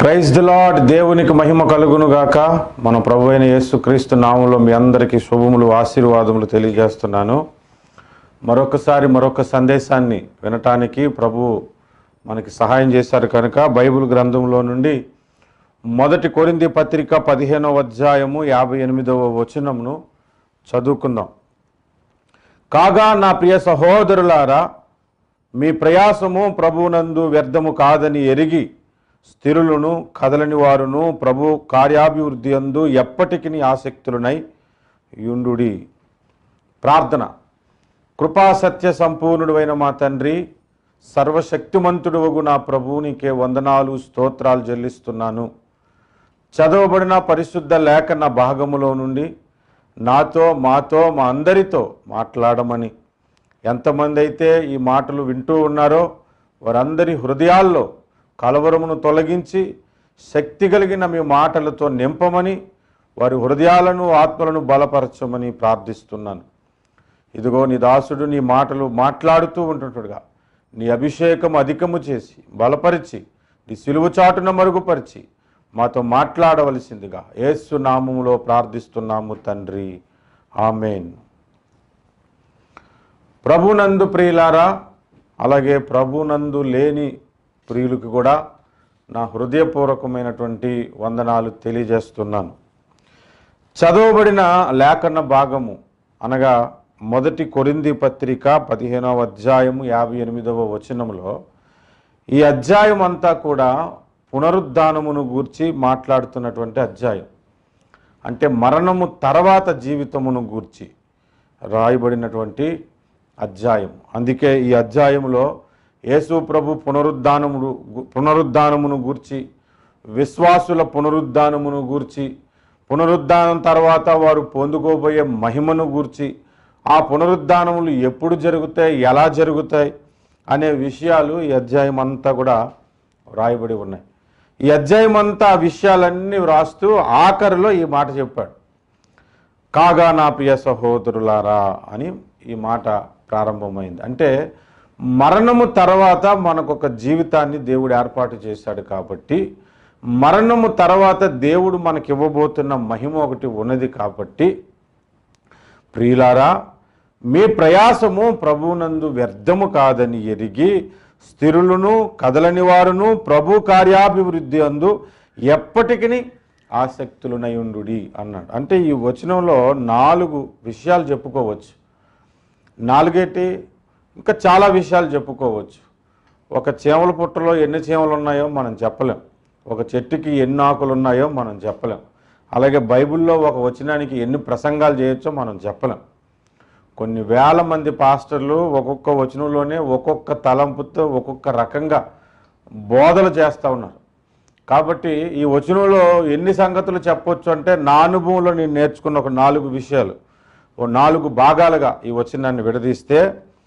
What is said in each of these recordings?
Praise the lord దేవునికి మహిమ కలుగును గాక మన ప్రభు అయిన యేసుక్రీస్తు నామంలో మీ అందరికీ శుభములు ఆశీర్వాదములు తెలియజేస్తున్నాను మరొకసారి మరొక సందేశాన్ని వినటానికి ప్రభు మనకి సహాయం చేశారు కనుక బైబిల్ గ్రంథంలో నుండి మొదటి కొరింది పత్రిక పదిహేనవ అధ్యాయము యాభై ఎనిమిదవ వచనమును చదువుకుందాం కాగా నా ప్రియ సహోదరులారా మీ ప్రయాసము ప్రభువునందు వ్యర్థము కాదని ఎరిగి స్థిరులను కదలని వారును ప్రభు కార్యాభివృద్ధి అందు ఎప్పటికి ఆసక్తులనై యుండుడి ప్రార్థన కృపా సత్య సంపూర్ణుడైన మా తండ్రి సర్వశక్తిమంతుడువగు నా ప్రభువు నీకే వందనాలు స్తోత్రాలు చెల్లిస్తున్నాను చదవబడిన పరిశుద్ధ లేఖన భాగములో నుండి నాతో మాతో మా అందరితో మాట్లాడమని ఎంతమంది అయితే ఈ మాటలు వింటూ ఉన్నారో వారందరి హృదయాల్లో కలవరమును తొలగించి శక్తి కలిగిన మీ మాటలతో నింపమని వారి హృదయాలను ఆత్మలను బలపరచమని ప్రార్థిస్తున్నాను ఇదిగో నీ దాసుడు నీ మాటలు మాట్లాడుతూ ఉంటుండగా నీ అభిషేకం అధికము చేసి బలపరిచి నీ సిలువు చాటున మరుగుపరిచి మాతో మాట్లాడవలసిందిగా యేసు నామములో ప్రార్థిస్తున్నాము తండ్రి ఆమెన్ ప్రభునందు ప్రియులారా అలాగే ప్రభునందు లేని ప్రియులకు కూడా నా హృదయపూర్వకమైనటువంటి వందనాలు తెలియజేస్తున్నాను చదవబడిన లేఖన భాగము అనగా మొదటి కొరింది పత్రిక పదిహేనవ అధ్యాయము యాభై ఎనిమిదవ వచనములో ఈ అధ్యాయం అంతా కూడా పునరుద్ధానమును గూర్చి మాట్లాడుతున్నటువంటి అధ్యాయం అంటే మరణము తర్వాత జీవితమును గూర్చి రాయబడినటువంటి అధ్యాయం అందుకే ఈ అధ్యాయములో యేసు ప్రభు పునరుద్ధానముడు పునరుద్ధానమును గూర్చి విశ్వాసుల పునరుద్ధానమును గూర్చి పునరుద్ధానం తర్వాత వారు పొందుకోబోయే మహిమను గూర్చి ఆ పునరుద్ధానములు ఎప్పుడు జరుగుతాయి ఎలా జరుగుతాయి అనే విషయాలు ఈ అధ్యాయం అంతా కూడా రాయబడి ఉన్నాయి ఈ అధ్యాయం అంతా ఆ విషయాలన్నీ వ్రాస్తూ ఆఖరిలో ఈ మాట చెప్పాడు కాగా నా ప్రియ సహోదరులారా అని ఈ మాట ప్రారంభమైంది అంటే మరణము తర్వాత మనకు ఒక జీవితాన్ని దేవుడు ఏర్పాటు చేశాడు కాబట్టి మరణము తర్వాత దేవుడు మనకి ఇవ్వబోతున్న మహిమ ఒకటి ఉన్నది కాబట్టి ప్రియులారా మీ ప్రయాసము ప్రభువునందు వ్యర్థము కాదని ఎరిగి స్థిరులను కదలని వారును ప్రభు కార్యాభివృద్ధి అందు ఎప్పటికీ ఆసక్తులునయుండు అన్నాడు అంటే ఈ వచనంలో నాలుగు విషయాలు చెప్పుకోవచ్చు నాలుగేటి ఇంకా చాలా విషయాలు చెప్పుకోవచ్చు ఒక చీమల పుట్టలో ఎన్ని చీమలు ఉన్నాయో మనం చెప్పలేం ఒక చెట్టుకి ఎన్ని ఆకులు ఉన్నాయో మనం చెప్పలేం అలాగే బైబిల్లో ఒక వచనానికి ఎన్ని ప్రసంగాలు చేయొచ్చో మనం చెప్పలేం కొన్ని వేల మంది పాస్టర్లు ఒక్కొక్క వచనంలోనే ఒక్కొక్క తలంపుతో ఒక్కొక్క రకంగా బోధలు చేస్తూ ఉన్నారు కాబట్టి ఈ వచనంలో ఎన్ని సంగతులు చెప్పొచ్చు అంటే నా అనుభవంలో నేను నేర్చుకున్న ఒక నాలుగు విషయాలు ఓ నాలుగు భాగాలుగా ఈ వచనాన్ని విడదీస్తే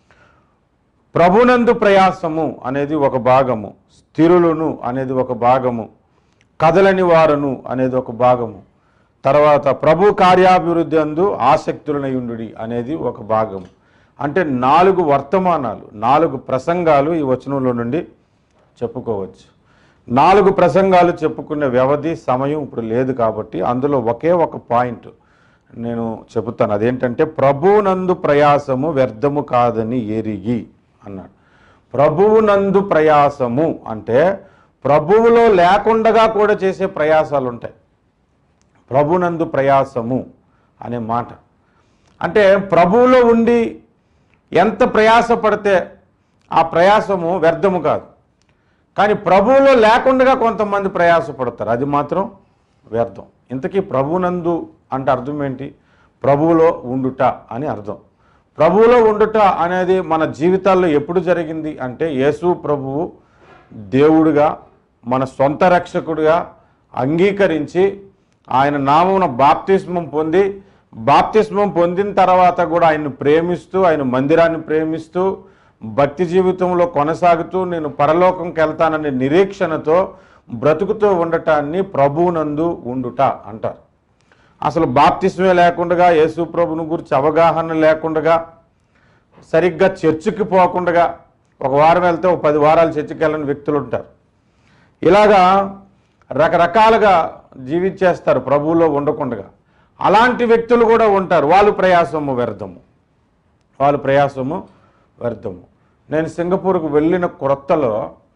ప్రభునందు ప్రయాసము అనేది ఒక భాగము స్థిరులను అనేది ఒక భాగము కదలని వారును అనేది ఒక భాగము తర్వాత ప్రభు కార్యాభివృద్ధి అందు ఆసక్తులనయుండు అనేది ఒక భాగం అంటే నాలుగు వర్తమానాలు నాలుగు ప్రసంగాలు ఈ వచనంలో నుండి చెప్పుకోవచ్చు నాలుగు ప్రసంగాలు చెప్పుకునే వ్యవధి సమయం ఇప్పుడు లేదు కాబట్టి అందులో ఒకే ఒక పాయింట్ నేను చెబుతాను అదేంటంటే ప్రభువునందు ప్రయాసము వ్యర్థము కాదని ఎరిగి అన్నాడు ప్రభువునందు ప్రయాసము అంటే ప్రభువులో లేకుండగా కూడా చేసే ప్రయాసాలు ఉంటాయి ప్రభునందు ప్రయాసము అనే మాట అంటే ప్రభువులో ఉండి ఎంత ప్రయాస పడితే ఆ ప్రయాసము వ్యర్థము కాదు కానీ ప్రభువులో లేకుండా కొంతమంది ప్రయాసపడతారు అది మాత్రం వ్యర్థం ఇంతకీ ప్రభునందు అంటే అర్థం ఏంటి ప్రభువులో ఉండుట అని అర్థం ప్రభువులో ఉండుట అనేది మన జీవితాల్లో ఎప్పుడు జరిగింది అంటే యేసు ప్రభువు దేవుడిగా మన సొంత రక్షకుడిగా అంగీకరించి ఆయన నామమున బాప్తిస్మం పొంది బాప్తిస్మం పొందిన తర్వాత కూడా ఆయన్ని ప్రేమిస్తూ ఆయన మందిరాన్ని ప్రేమిస్తూ భక్తి జీవితంలో కొనసాగుతూ నేను పరలోకంకి వెళ్తాననే నిరీక్షణతో బ్రతుకుతూ ఉండటాన్ని ప్రభువునందు ఉండుట అంటారు అసలు బాప్తిస్మే లేకుండా యేసు ప్రభుని గురించి అవగాహన లేకుండా సరిగ్గా చర్చికి పోకుండా ఒక వారం వెళ్తే ఒక పది వారాలు చర్చికి వెళ్ళని వ్యక్తులు ఉంటారు ఇలాగా రకరకాలుగా జీవించేస్తారు ప్రభువులో ఉండకుండా అలాంటి వ్యక్తులు కూడా ఉంటారు వాళ్ళు ప్రయాసము వ్యర్థము వాళ్ళ ప్రయాసము వ్యర్థము నేను సింగపూర్కు వెళ్ళిన క్రొత్తలో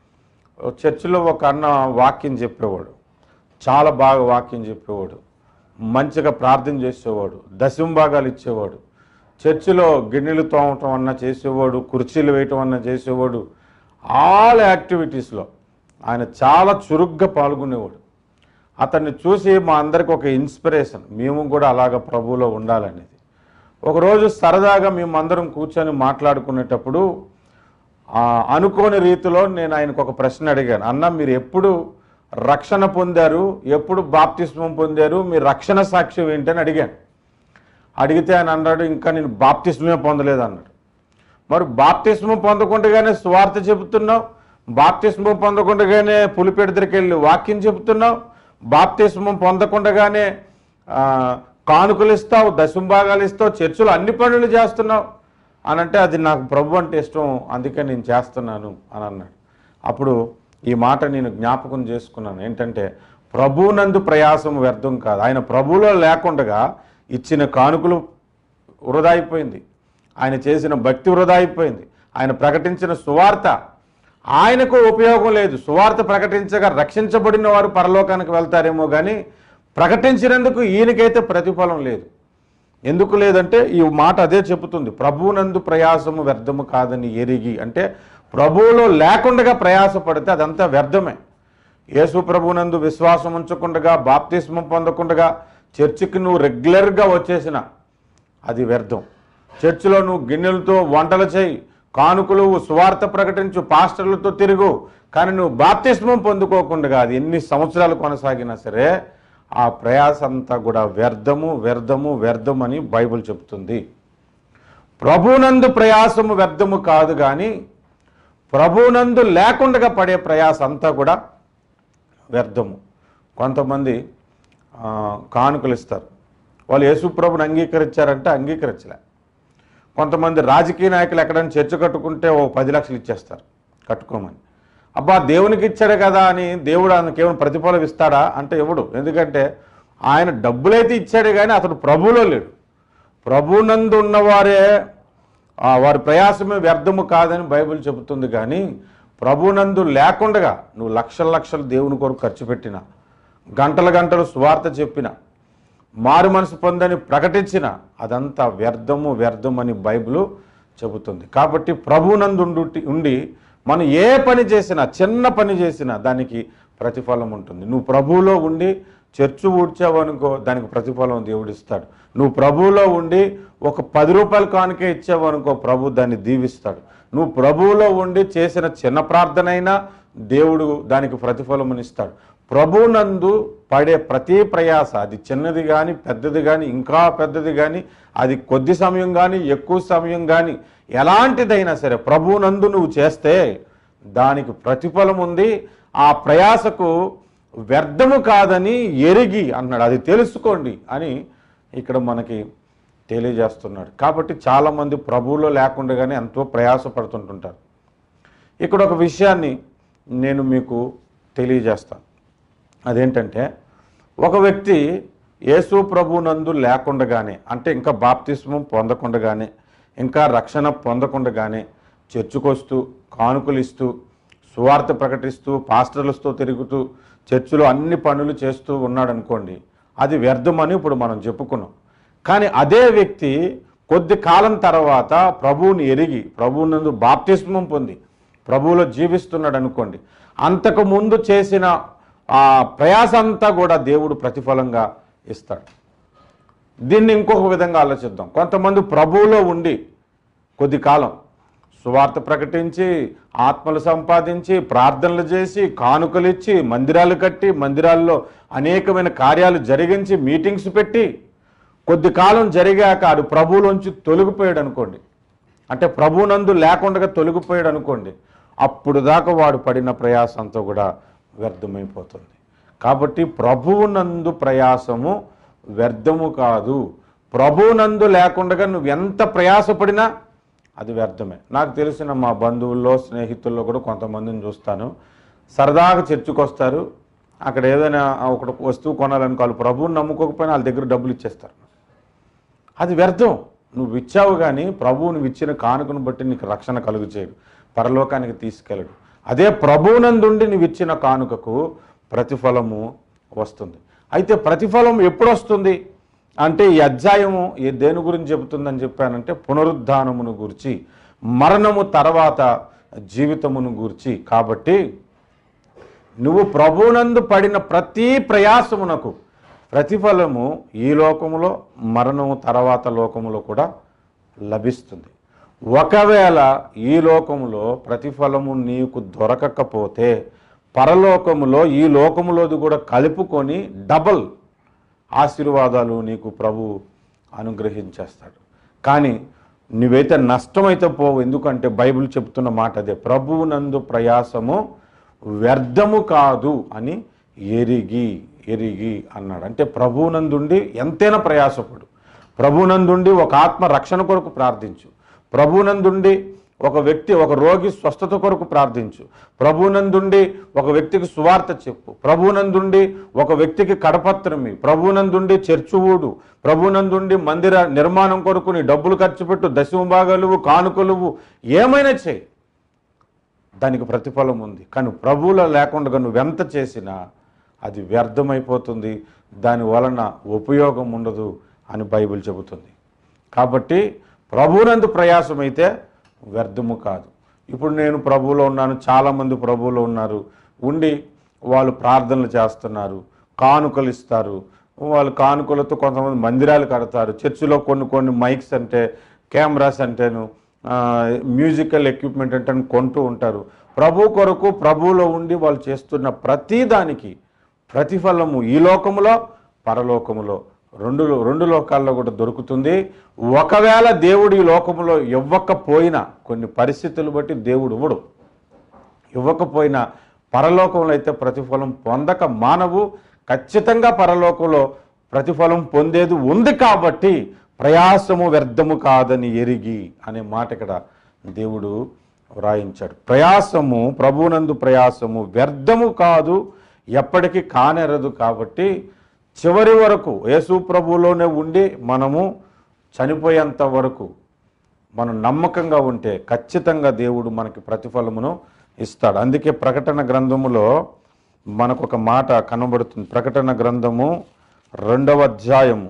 చర్చిలో ఒక అన్న వాక్యం చెప్పేవాడు చాలా బాగా వాక్యం చెప్పేవాడు మంచిగా ప్రార్థన చేసేవాడు దశంభాగాలు ఇచ్చేవాడు చర్చిలో గిన్నెలు తోమటం అన్న చేసేవాడు కుర్చీలు వేయటం అన్న చేసేవాడు ఆల్ యాక్టివిటీస్లో ఆయన చాలా చురుగ్గా పాల్గొనేవాడు అతన్ని చూసి మా అందరికి ఒక ఇన్స్పిరేషన్ మేము కూడా అలాగ ప్రభువులో ఉండాలనేది ఒకరోజు సరదాగా మేము అందరం కూర్చొని మాట్లాడుకునేటప్పుడు ఆ, అనుకోని రీతిలో నేను ఆయనకు ఒక ప్రశ్న అడిగాను అన్న మీరు ఎప్పుడు రక్షణ పొందారు ఎప్పుడు బాప్తిస్మం పొందారు మీ రక్షణ సాక్ష్యం ఏంటని అడిగాను అడిగితే ఆయన అన్నాడు ఇంకా నేను బాప్తిస్మే పొందలేదు అన్నాడు మరి బాప్తిస్మం పొందకుండగానే స్వార్థ చెబుతున్నావు బాప్తిస్మం పొందకుండగానే పులిపేట దగ్గరికి వెళ్ళి వాక్యం చెబుతున్నావు బాప్తిస్మం పొందకుండగానే ఆ, కానుకలు ఇస్తావు దశంభాగాలు ఇస్తావు చర్చిలో అన్ని పనులు చేస్తున్నావు అని అంటే అది నాకు ప్రభు అంటే ఇష్టం అందుకే నేను చేస్తున్నాను అని అన్నాడు అప్పుడు ఈ మాట నేను జ్ఞాపకం చేసుకున్నాను ఏంటంటే ప్రభువునందు ప్రయాసం వ్యర్థం కాదు ఆయన ప్రభువులో లేకుండగా ఇచ్చిన కానుకలు వృధా అయిపోయింది ఆయన చేసిన భక్తి వృధా అయిపోయింది ఆయన ప్రకటించిన సువార్త ఆయనకు ఉపయోగం లేదు సువార్త ప్రకటించగా రక్షించబడిన వారు పరలోకానికి వెళ్తారేమో కానీ ప్రకటించినందుకు ఈయనకైతే ప్రతిఫలం లేదు ఎందుకు లేదంటే ఈ మాట అదే చెబుతుంది ప్రభువునందు ప్రయాసము వ్యర్థము కాదని ఎరిగి అంటే ప్రభువులో లేకుండగా ప్రయాసపడితే అదంతా వ్యర్థమే యేసు ప్రభువునందు విశ్వాసం ఉంచకుండగా బాప్తిస్మం పొందకుండగా చర్చికి నువ్వు రెగ్యులర్గా వచ్చేసిన అది వ్యర్థం చర్చిలో నువ్వు గిన్నెలతో వంటలు చేయి కానుకలు సువార్త ప్రకటించు పాస్టర్లతో తిరుగు కానీ నువ్వు బాప్తిస్మం పొందుకోకుండా అది ఎన్ని సంవత్సరాలు కొనసాగినా సరే ఆ ప్రయాస అంతా కూడా వ్యర్థము వ్యర్థము వ్యర్థం అని బైబిల్ చెప్తుంది ప్రభునందు ప్రయాసము వ్యర్థము కాదు కానీ ప్రభునందు లేకుండా పడే ప్రయాస అంతా కూడా వ్యర్థము కొంతమంది ఆ, కానుకలు ఇస్తారు వాళ్ళు యేసుప్రభుని అంగీకరించారంటే అంగీకరించలే కొంతమంది రాజకీయ నాయకులు ఎక్కడైనా చర్చ కట్టుకుంటే ఓ పది లక్షలు ఇచ్చేస్తారు కట్టుకోమని అబ్బా దేవునికి ఇచ్చాడు కదా అని దేవుడు ఆయనకి ఏమైనా ప్రతిఫలం ఇస్తాడా అంటే ఇవ్వడు ఎందుకంటే ఆయన డబ్బులైతే ఇచ్చాడు కానీ అతడు ప్రభువులో లేడు ప్రభునందు ఉన్నవారే ఆ, వారి ప్రయాసమే వ్యర్థము కాదని బైబిల్ చెబుతుంది కానీ ప్రభునందు లేకుండగా నువ్వు లక్షల లక్షలు దేవుని కొరకు ఖర్చు పెట్టిన గంటల గంటలు స్వార్థ చెప్పిన మారు మనసు పొందని ప్రకటించిన అదంతా వ్యర్థము వ్యర్థం అని బైబిల్ చెబుతుంది కాబట్టి ప్రభునందు ఉండు- ఉండి మనం ఏ పని చేసినా చిన్న పని చేసినా దానికి ప్రతిఫలం ఉంటుంది నువ్వు ప్రభువులో ఉండి చర్చు ఊడ్చావనుకో దానికి ప్రతిఫలం దేవుడు ఇస్తాడు నువ్వు ప్రభువులో ఉండి ఒక పది రూపాయల కానుకే ఇచ్చావనుకో ప్రభు దాన్ని దీవిస్తాడు నువ్వు ప్రభువులో ఉండి చేసిన చిన్న ప్రార్థన అయినా దేవుడు దానికి ప్రతిఫలమునిస్తాడు ప్రభునందు పడే ప్రతి ప్రయాస అది చిన్నది కానీ పెద్దది కానీ ఇంకా పెద్దది కానీ అది కొద్ది సమయం కానీ ఎక్కువ సమయం కానీ ఎలాంటిదైనా సరే ప్రభునందు నువ్వు చేస్తే దానికి ప్రతిఫలం ఉంది ఆ ప్రయాసకు వ్యర్థము కాదని ఎరిగి అన్నాడు అది తెలుసుకోండి అని ఇక్కడ మనకి తెలియజేస్తున్నాడు కాబట్టి చాలామంది ప్రభువులో లేకుండానే ఎంతో ప్రయాసపడుతుంటుంటారు ఇక్కడ ఒక విషయాన్ని నేను మీకు తెలియజేస్తాను అదేంటంటే ఒక వ్యక్తి యేసు ప్రభునందు లేకుండగానే అంటే ఇంకా బాప్తిస్మం పొందకుండగానే ఇంకా రక్షణ పొందకుండగానే చర్చుకొస్తూ కానుకలు ఇస్తూ సువార్త ప్రకటిస్తూ పాస్టర్లతో తిరుగుతూ చర్చిలో అన్ని పనులు చేస్తూ ఉన్నాడు అనుకోండి అది వ్యర్థమని ఇప్పుడు మనం చెప్పుకున్నాం కానీ అదే వ్యక్తి కొద్ది కాలం తర్వాత ప్రభువుని ఎరిగి ప్రభువునందు బాప్తిస్మం పొంది ప్రభువులో జీవిస్తున్నాడు అనుకోండి అంతకు ముందు చేసిన ఆ ప్రయాస అంతా కూడా దేవుడు ప్రతిఫలంగా ఇస్తాడు దీన్ని ఇంకొక విధంగా ఆలోచిద్దాం కొంతమంది ప్రభువులో ఉండి కొద్ది కాలం సువార్త ప్రకటించి ఆత్మలు సంపాదించి ప్రార్థనలు చేసి కానుకలు ఇచ్చి మందిరాలు కట్టి మందిరాల్లో అనేకమైన కార్యాలు జరిగించి మీటింగ్స్ పెట్టి కొద్ది కాలం జరిగాక ఆడు ప్రభువులోంచి తొలగిపోయాడు అనుకోండి అంటే ప్రభునందు లేకుండా తొలగిపోయాడు అనుకోండి అప్పుడు దాకా వాడు పడిన ప్రయాస అంతా కూడా వ్యర్థమైపోతుంది కాబట్టి ప్రభువునందు ప్రయాసము వ్యర్థము కాదు ప్రభువునందు లేకుండా నువ్వు ఎంత ప్రయాసపడినా అది వ్యర్థమే నాకు తెలిసిన మా బంధువుల్లో స్నేహితుల్లో కూడా కొంతమందిని చూస్తాను సరదాగా చర్చకు వస్తారు అక్కడ ఏదైనా ఒక వస్తువు కొనాలనుకో వాళ్ళు ప్రభువుని నమ్ముకోకపోయినా వాళ్ళ దగ్గర డబ్బులు ఇచ్చేస్తారు అది వ్యర్థం నువ్వు ఇచ్చావు కానీ ప్రభువు నువ్వు ఇచ్చిన కానుకను బట్టి నీకు రక్షణ కలుగు చేయడు పరలోకానికి తీసుకెళ్ళడు అదే ప్రభువునందుండి నువ్వు ఇచ్చిన కానుకకు ప్రతిఫలము వస్తుంది అయితే ప్రతిఫలం ఎప్పుడు వస్తుంది అంటే ఈ అధ్యాయము ఏ దేని గురించి చెబుతుందని చెప్పానంటే పునరుద్ధానమును గురించి మరణము తర్వాత జీవితమును గురించి కాబట్టి నువ్వు ప్రభునందు పడిన ప్రతి ప్రయాసమునకు ప్రతిఫలము ఈ లోకములో మరణము తర్వాత లోకములో కూడా లభిస్తుంది ఒకవేళ ఈ లోకములో ప్రతిఫలము నీకు దొరకకపోతే పరలోకములో ఈ లోకములోది కూడా కలుపుకొని డబల్ ఆశీర్వాదాలు నీకు ప్రభు అనుగ్రహించేస్తాడు కానీ నువ్వైతే నష్టమైతే పోవు ఎందుకంటే బైబిల్ చెప్తున్న మాట అదే ప్రభువునందు ప్రయాసము వ్యర్థము కాదు అని ఎరిగి ఎరిగి అన్నాడు అంటే ప్రభువునందుండి ఎంతైనా ప్రయాసపడు ప్రభువునందుండి ఒక ఆత్మ రక్షణ కొరకు ప్రార్థించు ప్రభువునందుండి ఒక వ్యక్తి ఒక రోగి స్వస్థత కొరకు ప్రార్థించు ప్రభువునందుండి ఒక వ్యక్తికి సువార్త చెప్పు ప్రభువునందుండి ఒక వ్యక్తికి కడపత్రం ఇవ్వు. ప్రభువునందుండి చర్చు ఊడు ప్రభువునందుండి మందిర నిర్మాణం కొరకు నీ డబ్బులు ఖర్చు పెట్టు దశమ భాగాలువు కానుకలువు ఏమైనా చేయి దానికి ప్రతిఫలం ఉంది కానీ ప్రభువులో లేకుండా నువ్వెంత చేసినా అది వ్యర్థమైపోతుంది దాని వలన ఉపయోగం ఉండదు అని బైబిల్ చెబుతుంది కాబట్టి ప్రభువునందు ప్రయాసమైతే వ్యర్థము కాదు ఇప్పుడు నేను ప్రభువులో ఉన్నాను చాలామంది ప్రభువులో ఉన్నారు ఉండి వాళ్ళు ప్రార్థనలు చేస్తున్నారు కానుకలు ఇస్తారు వాళ్ళు కానుకలతో కొంతమంది మందిరాలు కడతారు చర్చిలో కొన్ని కొన్ని మైక్స్ అంటే కెమెరాస్ అంటేను ఆ, మ్యూజికల్ ఎక్విప్మెంట్ అంటే కొంటూ ఉంటారు ప్రభు కొరకు ప్రభువులో ఉండి వాళ్ళు చేస్తున్న ప్రతి దానికి ప్రతిఫలము ఈ లోకములో పరలోకములో రెండు రెండు లోకాల్లో కూడా దొరుకుతుంది ఒకవేళ దేవుడు ఈ లోకములో ఇవ్వకపోయినా కొన్ని పరిస్థితులు బట్టి దేవుడు ఇవ్వడు ఇవ్వకపోయినా పరలోకంలో అయితే ప్రతిఫలం పొందక మానవు ఖచ్చితంగా పరలోకంలో ప్రతిఫలం పొందేది ఉంది కాబట్టి ప్రయాసము వ్యర్థము కాదని ఎరిగి అనే మాట ఇక్కడ దేవుడు వ్రాయించాడు ప్రయాసము ప్రభునందు ప్రయాసము వ్యర్థము కాదు ఎప్పటికీ కానెరదు కాబట్టి చివరి వరకు యేసు ప్రభువులోనే ఉండి మనము చనిపోయేంత వరకు మనం నమ్మకంగా ఉంటే ఖచ్చితంగా దేవుడు మనకి ప్రతిఫలమును ఇస్తాడు అందుకే ప్రకటన గ్రంథములో మనకు ఒక మాట కనబడుతుంది ప్రకటన గ్రంథము రెండవ అధ్యాయము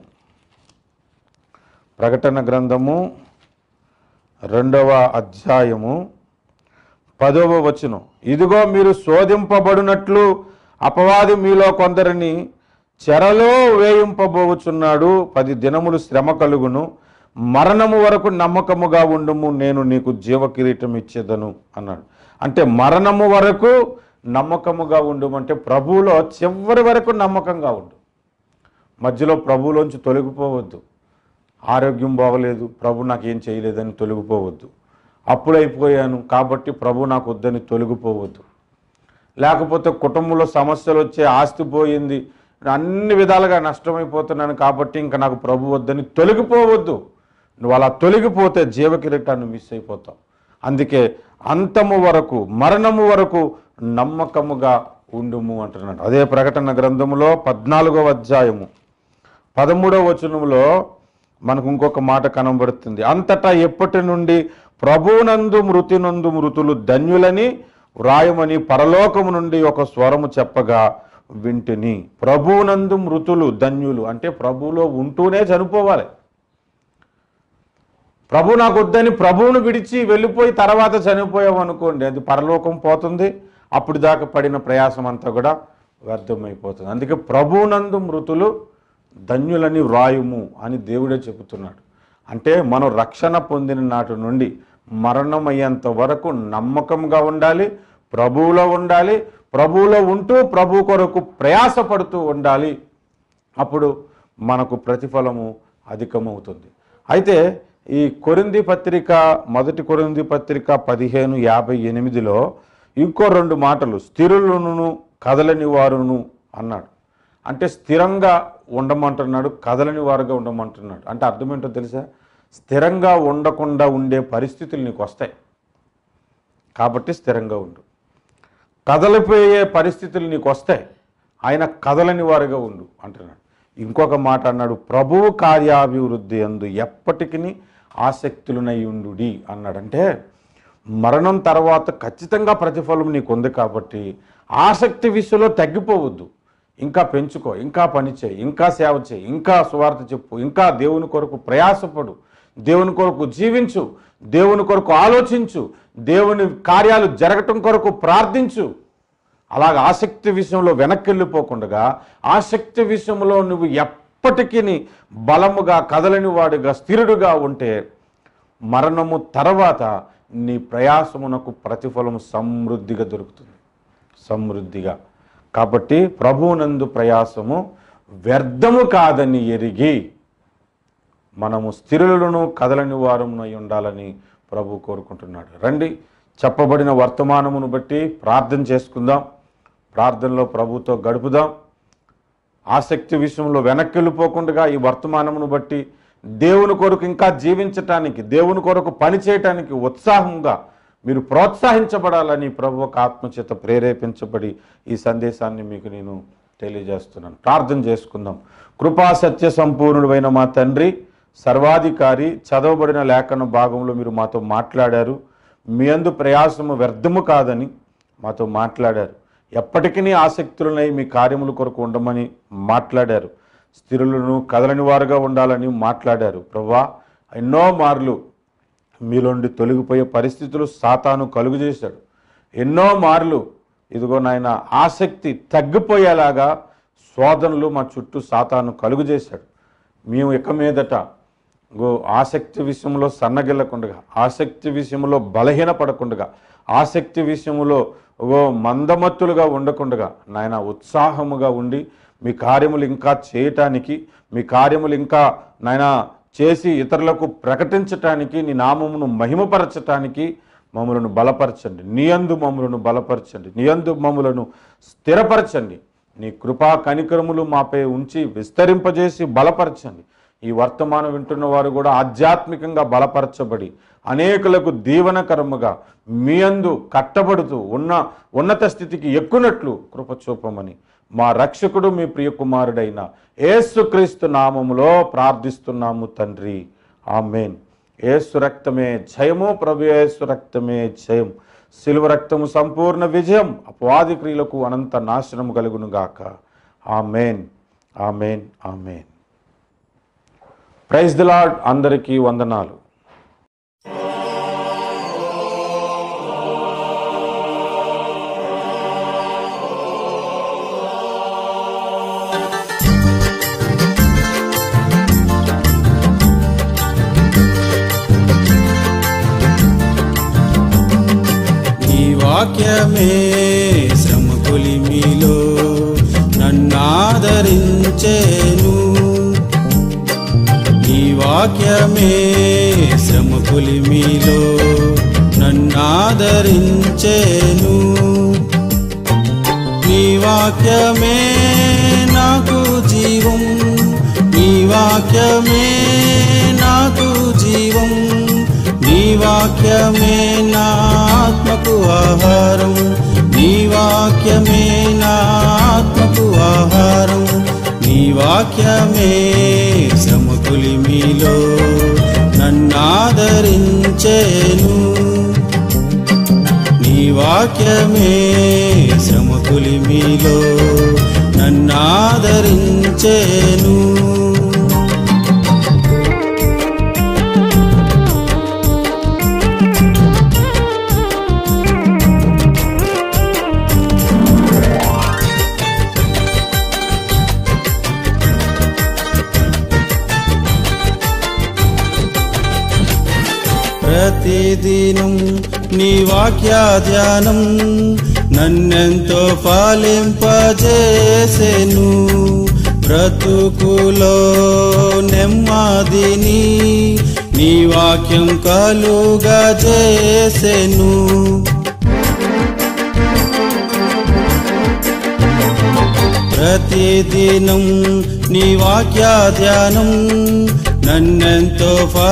ప్రకటన గ్రంథము రెండవ అధ్యాయము పదవ వచనం ఇదిగో మీరు శోధింపబడినట్లు అపవాది మీలో కొందరిని చెరలో వేయింపబోచున్నాడు పది దినములు శ్రమ కలుగును మరణము వరకు నమ్మకముగా ఉండుము నేను నీకు జీవ కిరీటం ఇచ్చేదను అన్నాడు అంటే మరణము వరకు నమ్మకముగా ఉండుమంటే ప్రభువులో చివరి వరకు నమ్మకంగా ఉండు మధ్యలో ప్రభువులోంచి తొలగిపోవద్దు ఆరోగ్యం బాగలేదు ప్రభు నాకు ఏం చేయలేదని తొలగిపోవద్దు అప్పుడైపోయాను కాబట్టి ప్రభు నాకు వద్దని తొలగిపోవద్దు లేకపోతే కుటుంబంలో సమస్యలు వచ్చే ఆస్తి పోయింది అన్ని విధాలుగా నష్టమైపోతున్నాను కాబట్టి ఇంకా నాకు ప్రభు వద్దని తొలగిపోవద్దు నువ్వు అలా తొలగిపోతే జీవ కిరీటాన్ని మిస్ అయిపోతావు అందుకే అంతము వరకు మరణము వరకు నమ్మకముగా ఉండుము అంటున్నాడు అదే ప్రకటన గ్రంథములో పద్నాలుగవ అధ్యాయము పదమూడవ వచనములో మనకు ఇంకొక మాట కనబడుతుంది అంతటా ఎప్పటి నుండి ప్రభువునందు మృతినందు మృతులు ధన్యులని వ్రాయమని పరలోకము నుండి ఒక స్వరము చెప్పగా వింటిని ప్రభువునందు మృతులు ధన్యులు అంటే ప్రభువులో ఉంటూనే చనిపోవాలి ప్రభు నాకు వద్దని ప్రభువును విడిచి వెళ్ళిపోయి తర్వాత చనిపోయావు అనుకోండి అది పరలోకం పోతుంది అప్పుడు దాకా పడిన ప్రయాసం అంతా కూడా వ్యర్థమైపోతుంది అందుకే ప్రభువునందు మృతులు ధన్యులని వ్రాయుము అని దేవుడే చెబుతున్నాడు అంటే మనం రక్షణ పొందిన నాటి నుండి మరణం అయ్యేంత వరకు నమ్మకంగా ఉండాలి ప్రభువులో ఉండాలి ప్రభువులో ఉంటూ ప్రభు కొరకు ప్రయాసపడుతూ ఉండాలి అప్పుడు మనకు ప్రతిఫలము అధికమవుతుంది అయితే ఈ కొరింది పత్రిక మొదటి కొరింది పత్రిక పదిహేను యాభై ఎనిమిదిలో ఇంకో రెండు మాటలు స్థిరులను కదలని వారును అన్నాడు అంటే స్థిరంగా ఉండమంటున్నాడు కదలని వారుగా ఉండమంటున్నాడు అంటే అర్థం ఏంటో తెలుసా స్థిరంగా ఉండకుండా ఉండే పరిస్థితులు నీకు వస్తాయి కాబట్టి స్థిరంగా ఉండు కదలిపోయే పరిస్థితులు నీకు వస్తాయి ఆయన కదలని వారుగా ఉండు అంటున్నాడు ఇంకొక మాట అన్నాడు ప్రభువు కార్యాభివృద్ధి అందు ఎప్పటికీ ఆసక్తులనై ఉండుడి అన్నాడంటే మరణం తర్వాత ఖచ్చితంగా ప్రతిఫలం నీకు ఉంది కాబట్టి ఆసక్తి విషయంలో తగ్గిపోవద్దు ఇంకా పెంచుకో ఇంకా పని చేయి ఇంకా సేవ చేయి ఇంకా సువార్త చెప్పు ఇంకా దేవుని కొరకు ప్రయాసపడు దేవుని కొరకు జీవించు దేవుని కొరకు ఆలోచించు దేవుని కార్యాలు జరగటం కొరకు ప్రార్థించు అలాగ ఆసక్తి విషయంలో వెనక్కి వెళ్ళిపోకుండా ఆసక్తి విషయంలో నువ్వు ఎప్పటికీ బలముగా కదలని వాడుగా స్థిరుడుగా ఉంటే మరణము తర్వాత నీ ప్రయాసమునకు ప్రతిఫలం సమృద్ధిగా దొరుకుతుంది సమృద్ధిగా కాబట్టి ప్రభువునందు ప్రయాసము వ్యర్థము కాదని ఎరిగి మనము స్థిరులను కదలని వారమునై ఉండాలని ప్రభు కోరుకుంటున్నాడు రండి చెప్పబడిన వర్తమానమును బట్టి ప్రార్థన చేసుకుందాం ప్రార్థనలో ప్రభుతో గడుపుదాం ఆసక్తి విషయంలో వెనక్కి వెళ్ళిపోకుండా ఈ వర్తమానమును బట్టి దేవుని కొరకు ఇంకా జీవించటానికి దేవుని కొరకు పని చేయటానికి ఉత్సాహంగా మీరు ప్రోత్సహించబడాలని ప్రభు ఒక ఆత్మచేత ప్రేరేపించబడి ఈ సందేశాన్ని మీకు నేను తెలియజేస్తున్నాను ప్రార్థన చేసుకుందాం కృపా సత్య సంపూర్ణుడైన మా తండ్రి సర్వాధికారి చదవబడిన లేఖన భాగంలో మీరు మాతో మాట్లాడారు మీ అందు ప్రయాసము వ్యర్థము కాదని మాతో మాట్లాడారు ఎప్పటికీ ఆసక్తులనై మీ కార్యముల కొరకు ఉండమని మాట్లాడారు స్థిరులను కదలని వారుగా ఉండాలని మాట్లాడారు ప్రభా ఎన్నో మార్లు మీలోండి తొలగిపోయే పరిస్థితులు సాతాను కలుగు చేశాడు ఎన్నో మార్లు ఇదిగో నాయన ఆసక్తి తగ్గిపోయేలాగా శోధనలు మా చుట్టూ సాతాను కలుగు చేశాడు మేము ఇక మీదట గో ఆసక్తి విషయంలో సన్నగిల్లకుండగా ఆసక్తి విషయంలో బలహీనపడకుండగా ఆసక్తి విషయంలో ఓ మందమత్తులుగా ఉండకుండగా నాయన ఉత్సాహముగా ఉండి మీ కార్యములు ఇంకా చేయటానికి మీ కార్యములు ఇంకా నాయన చేసి ఇతరులకు ప్రకటించటానికి నీ నామమును మహిమపరచటానికి మమ్మలను బలపరచండి నీ యందు మమ్మలను బలపరచండి నీ యందు మమ్మలను స్థిరపరచండి నీ కృపా కనికరములు మాపై ఉంచి విస్తరింపజేసి బలపరచండి ఈ వర్తమానం వింటున్న వారు కూడా ఆధ్యాత్మికంగా బలపరచబడి అనేకులకు దీవనకరముగా మీ అందు కట్టబడుతూ ఉన్న ఉన్నత స్థితికి ఎక్కునట్లు కృప చూపమని మా రక్షకుడు మీ ప్రియ కుమారుడైన ఏసుక్రీస్తు నామములో ప్రార్థిస్తున్నాము తండ్రి ఆమెన్ ఏసు రక్తమే జయము ప్రభు ఏసు రక్తమే జయం శిలువ రక్తము సంపూర్ణ విజయం అపవాది క్రియలకు అనంత నాశనము కలుగును గాక amen amen amen praise the Lord అందరికీ వందనాలు నీ వాక్యమే శ్రమ కొలిమిలో నన్నాదరించేను నీ వాక్యమే శ్రమ కొలిమిలో నన్నాదరించేను నీ వాక్యమే నాకు జీవం నీ వాక్యమే నాకు జీవం నీ వాక్యమే నా ఆత్మకు ఆహారం నీ వాక్యమే నా ఆత్మకు ఆహారం నీ వాక్యమే సమకులిమిలో నన్నాదరించేను నీ వాక్యమే సమకులిమిలో నన్నాదరించేను ప్రతిదినం నీ వాక్య ధ్యానం నన్నెంతో ఫలింపజేసెను బ్రతుకులో నెమ్మదిని నీ వాక్యం కలుగా చేసెను ప్రతిదినం నీ వాక్య ధ్యానం నన్నెంతో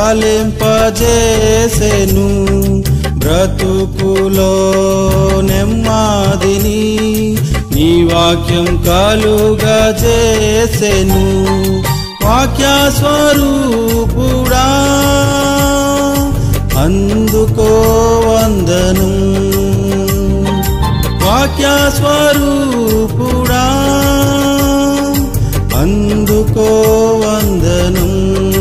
ఫలింపజేసెను బ్రతుకులో నెమ్మదిని నీ నీ వాక్యం కలుగా చేసెను వాక్య స్వరూపుడా అందుకో వందనం వాక్య స్వరూపుడా అందుకో వందనం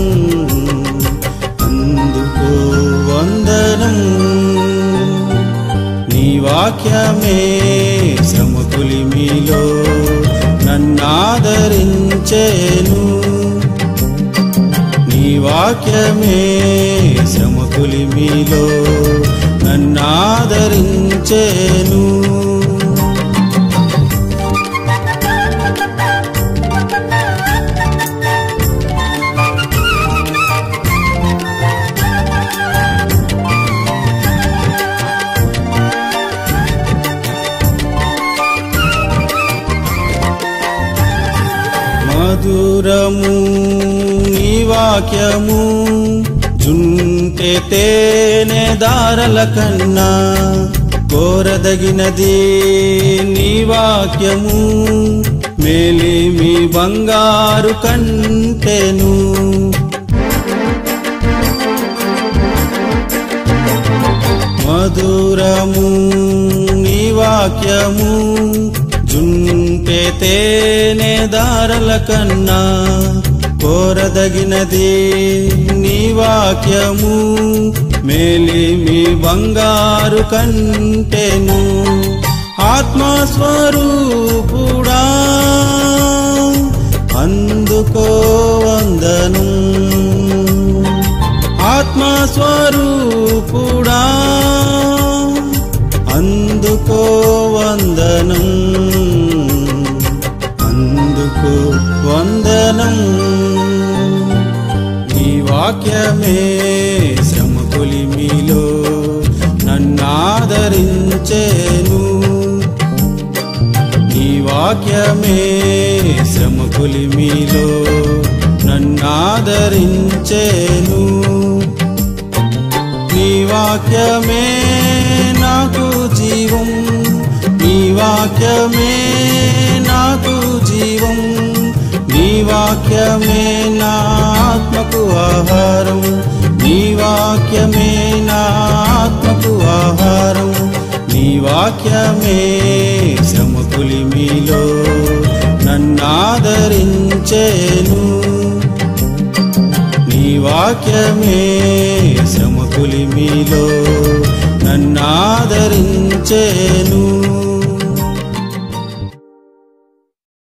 అందుకో వందనం నీ వాక్యమే శ్రమకులి మీలో నన్నాదరించేను నీ వాక్యమే శ్రమకులి మీలో నన్నాదరించేను మధురము నీ వాక్యము జుంటె తేనె దారల కన్నా కోరదగినది నీ వాక్యము మేలిమి బంగారు కంటెను మధురము నీ వాక్యము జుంటె తేనె దారల కన్నా కోరదగినది నీ వాక్యము మేలిమి బంగారు కంటెను ఆత్మస్వరూపుడా అందుకో వందనం ఆత్మస్వరూపుడా అందుకో వందనం అందుకో వందనం నీ వాక్యమే శ్రమకులి మీలో నన్నాదరించేను నీ వాక్యమే శ్రమకులి మీలో నన్నాదరించేను నీ వాక్యమే నాకు జీవం నీ వాక్యమే నాకు జీవం నీ వాక్యమే నా ఆత్మకు ఆహారం నీ వాక్యమే నా ఆత్మకు ఆహారం నీ వాక్యమే శ్రమకులి మీలో నన్నాదరించేను నీ వాక్యమే శ్రమకులి మీలో నన్నాదరించేను